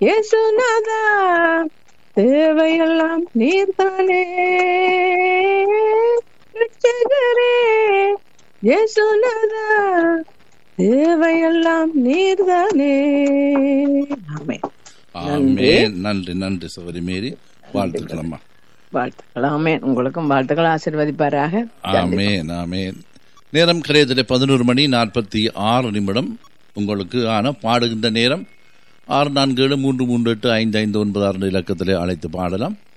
இயேசுநாதா தேவையெல்லாம் நீர்தானே ரட்சகரே இயேசுநாதா தேவையெல்லாம் நீர்தானே ஆமென் ஆமென் நன்றி நன்றி சகோதரி மேரி வாழ்த்துக்கள் அம்மா வாழ்த்துக்கள் ஆமென் உங்களுக்கும் வாழ்த்துக்கள் ஆசீர்வதிப்பாராக ஆமேன் ஆமேன் நேரம் கரையத்தில் பதினோரு மணி நாற்பத்தி ஆறு நிமிடம் உங்களுக்கு ஆன பாடுகின்ற நேரம் ஆறு நான்கு ஏழு மூன்று மூன்று எட்டு ஐந்து ஐந்து ஒன்பது ஆறு இலக்கத்தில் அழைத்து பாடலாம்